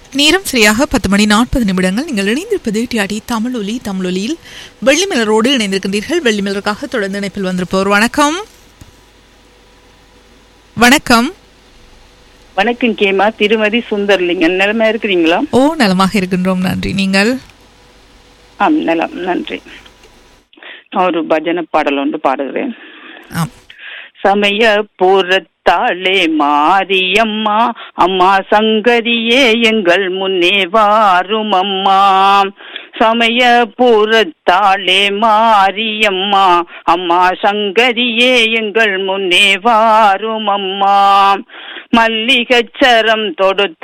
நேரம் சரியாக பத்து மணி நாற்பது நிமிடங்கள் நீங்கள் இணைந்திருப்பது டிஆடி தமிழொலி தமிழொலியில் வெள்ளிமலரோடு இணைந்திருக்கின்றீர்கள் வெள்ளிமலருக்காக தொடர்ந்து இணைப்பில் வந்திருப்போர் வணக்கம் வணக்கம் வணக்கம் கேமா திருமதி சுந்தர்லிங்கன் நிலைமை இருக்கிறீங்களா ஓ நலமாக இருக்கின்றோம் நன்றி நீங்கள் ஆம் நலம் நன்றி நான் ஒரு பஜனை பாடல் ஒன்று பாடுகிறேன் ஆம் சமய பூரத்தாளே மாரியம்மா அம்மா சங்கரியே எங்கள் முன்னே வாரும் அம்மா சமய பூரத்தாளே மாரியம்மா அம்மா சங்கரியே எங்கள் முன்னே வாரும் அம்மா மல்லிகச்சரம் தொடுத்து